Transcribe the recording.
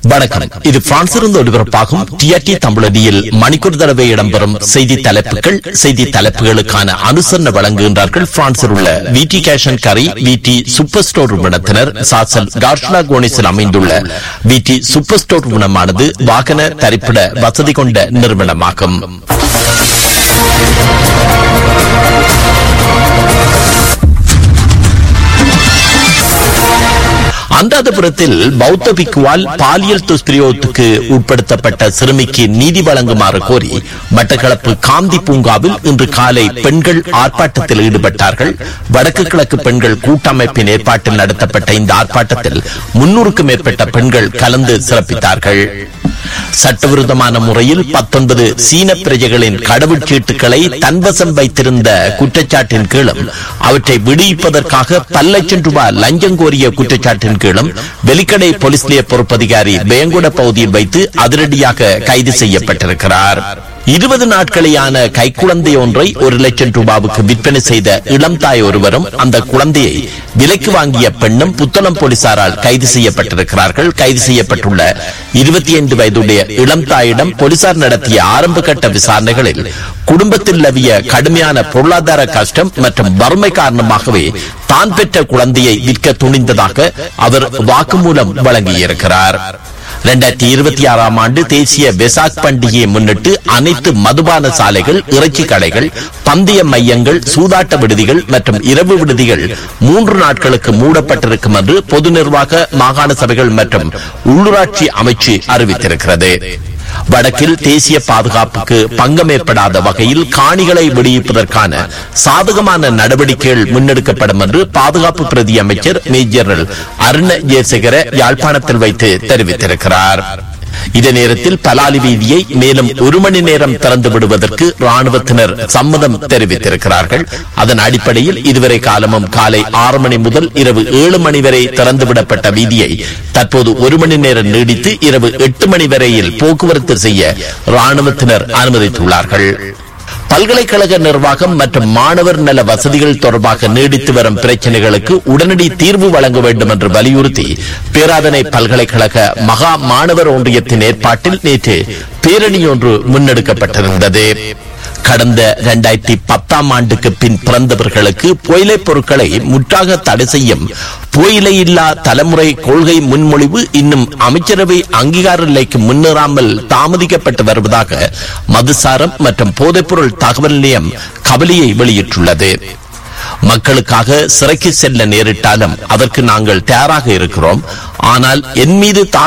வணக்கம் இது பிரான்சிலிருந்து ஒலிபரப்பாகும் டிஆர்டி தமிழடியில் மணிக்கூர் தடவை இடம்பெறும் செய்தி தலைப்புகள் செய்தி தலைப்புகளுக்கான அனுசரணை வழங்குகின்றார்கள் பிரான்சில் உள்ள விடி கேஷன் கரி விடி சூப்பர் ஸ்டோர் நிறுவனத்தினர் சாசல் கார்ஷ்லா கோனிஸில் அமைந்துள்ள விடி சூப்பர் ஸ்டோர் நிறுவனமானது வாகன தரிப்பிட வசதி கொண்ட நிறுவனமாகும் அந்தாதபுரத்தில் பௌத்த பிக்குவால் பாலியல் துஷ்பிரயோகத்துக்கு உட்படுத்தப்பட்ட சிறுமிக்கு நீதி வழங்குமாறு கோரி மட்டக்களப்பு காந்தி பூங்காவில் இன்று காலை பெண்கள் ஆர்ப்பாட்டத்தில் ஈடுபட்டார்கள் வடக்கு கிழக்கு பெண்கள் கூட்டமைப்பின் ஏற்பாட்டில் நடத்தப்பட்ட இந்த ஆர்ப்பாட்டத்தில் முன்னூறுக்கும் மேற்பட்ட பெண்கள் கலந்து சிறப்பித்தார்கள் சட்டவிரோதமான முறையில் பத்தொன்பது சீன பிரஜைகளின் கடவுச்சீட்டுகளை தன்வசம் வைத்திருந்த குற்றச்சாட்டின் கீழும் அவற்றை விடுவிப்பதற்காக பல லட்சம் ரூபாய் லஞ்சம் கோரிய குற்றச்சாட்டின் கீழும் வெலிக்கடை போலீஸ் நிலைய பொறுப்பதிகாரி வேங்குட பகுதியில் வைத்து அதிரடியாக கைது செய்யப்பட்டிருக்கிறார் இருபது நாட்களேயான கைக்குழந்தை ஒன்றை ஒரு லட்சம் ரூபாவுக்கு விற்பனை செய்த இளம் தாய் ஒருவரும் அந்த குழந்தையை விலைக்கு வாங்கிய பெண்ணும் புத்தளம் போலீசாரால் கைது செய்யப்பட்டிருக்கிறார்கள் கைது செய்யப்பட்டுள்ள இருபத்தி ஐந்து வயதுடைய இளம் தாயிடம் போலீசார் நடத்திய ஆரம்ப கட்ட விசாரணைகளில் குடும்பத்தில் நிலவிய கடுமையான பொருளாதார கஷ்டம் மற்றும் வறுமை காரணமாகவே தான் பெற்ற குழந்தையை விற்க துணிந்ததாக அவர் வாக்குமூலம் வழங்கியிருக்கிறார் இரண்டாயிரத்தி இருபத்தி ஆறாம் ஆண்டு தேசிய வெசாக் பண்டிகையை முன்னிட்டு அனைத்து மதுபான சாலைகள் இறைச்சி கடைகள் பந்தய மையங்கள் சூதாட்ட விடுதிகள் மற்றும் இரவு விடுதிகள் மூன்று நாட்களுக்கு மூடப்பட்டிருக்கும் என்று பொது நிர்வாக மாகாண சபைகள் மற்றும் உள்ளூராட்சி அமைச்சு அறிவித்திருக்கிறது வடக்கில் தேசிய பாதுகாப்புக்கு பங்கம் ஏற்படாத வகையில் காணிகளை விடுவிப்பதற்கான சாதகமான நடவடிக்கைகள் முன்னெடுக்கப்படும் என்று பாதுகாப்பு பிரதி அமைச்சர் மேஜர் அருண ஜெயசேகர யாழ்ப்பாணத்தில் வைத்து தெரிவித்திருக்கிறார் இதே நேரத்தில் பலாலி வீதியை மேலும் ஒரு மணி நேரம் திறந்து விடுவதற்கு ராணுவத்தினர் சம்மதம் தெரிவித்திருக்கிறார்கள் அதன் அடிப்படையில் இதுவரை காலமும் காலை ஆறு மணி முதல் இரவு ஏழு மணி வரை திறந்துவிடப்பட்ட வீதியை தற்போது ஒரு மணி நேரம் நீடித்து இரவு எட்டு மணி வரையில் போக்குவரத்து செய்ய ராணுவத்தினர் அனுமதித்துள்ளார்கள் பல்கலைக்கழக நிர்வாகம் மற்றும் மாணவர் நல வசதிகள் தொடர்பாக நீடித்து வரும் பிரச்சனைகளுக்கு உடனடி தீர்வு வழங்க வேண்டும் என்று வலியுறுத்தி பேராதனை பல்கலைக்கழக மகா மாணவர் ஒன்றியத்தின் ஏற்பாட்டில் நேற்று பேரணி ஒன்று முன்னெடுக்கப்பட்டிருந்தது கடந்த இரண்டாயிரத்தி பத்தாம் ஆண்டுக்கு பின் பிறந்தவர்களுக்கு புயலைப் பொருட்களை முற்றாக தடை செய்யும் புயலை இல்லா தலைமுறை கொள்கை முன்மொழிவு இன்னும் அமைச்சரவை அங்கீகார நிலைக்கு முன்னேறாமல் தாமதிக்கப்பட்டு வருவதாக மதுசாரம் மற்றும் போதைப்பொருள் தகவல் நிலையம் கவலையை வெளியிட்டுள்ளது மக்களுக்காக சிறைக்கு செல்ல நேரிட்டாலும் அதற்கு நாங்கள் தயாராக இருக்கிறோம் ஆனால் என் மீது